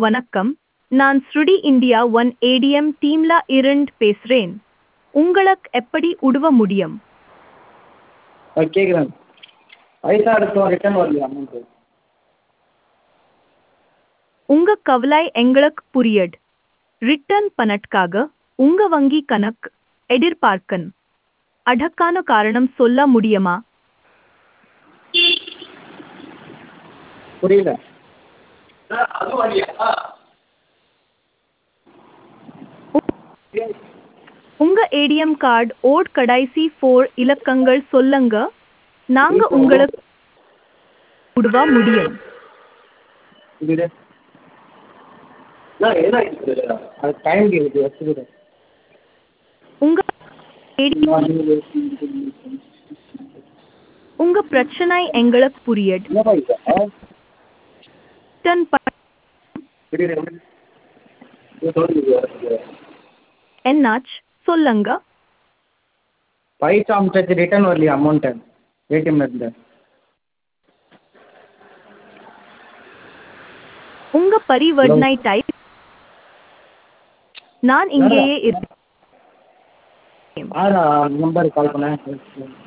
வணக்கம் நான் ஸ்ருடி இந்தியா ஒன் ஏடிஎம் டீம்ல இருந்து பேசுறேன் உங்களுக்கு எப்படி உதவ முடியும் அது கேட்குறேன் பைசா எடுத்தோம் ரிட்டர்ன் வரலையா அமௌண்ட்டு உங்க கவலை எங்களுக்கு புரியுது ரிட்டர்ன் பணத்துக்காக உங்க வங்கி கணக்கு எதிர்பார்க்கணும் அதற்கான காரணம் சொல்ல முடியுமா புரியல உங்க ஏடிஎம் கார்டு ஓட் கடைசி ஃபோர் இலக்கங்கள் சொல்லுங்க நாங்க உங்களுக்கு உதவ முடியும் இது அது டைம் இருக்குது வச்சுக்கிறேன் உங்க ADM உங்க பிரச்சனை எங்களுக்கு புரியுது என்னப்பா இது ரிட்டர்ன் ப- என்னாச்சு சொல்லுங்க பைசா அமுச்சாச்சு ரிட்டர்ன் வரலையா அமௌண்ட்டு ஏடிஎம்ல இருந்து உங்க பரிவர்த்தனை டைப் நான் இங்கேயே இருக்கேன் ஆ நம்பருக்கு கால் பண்ணேன்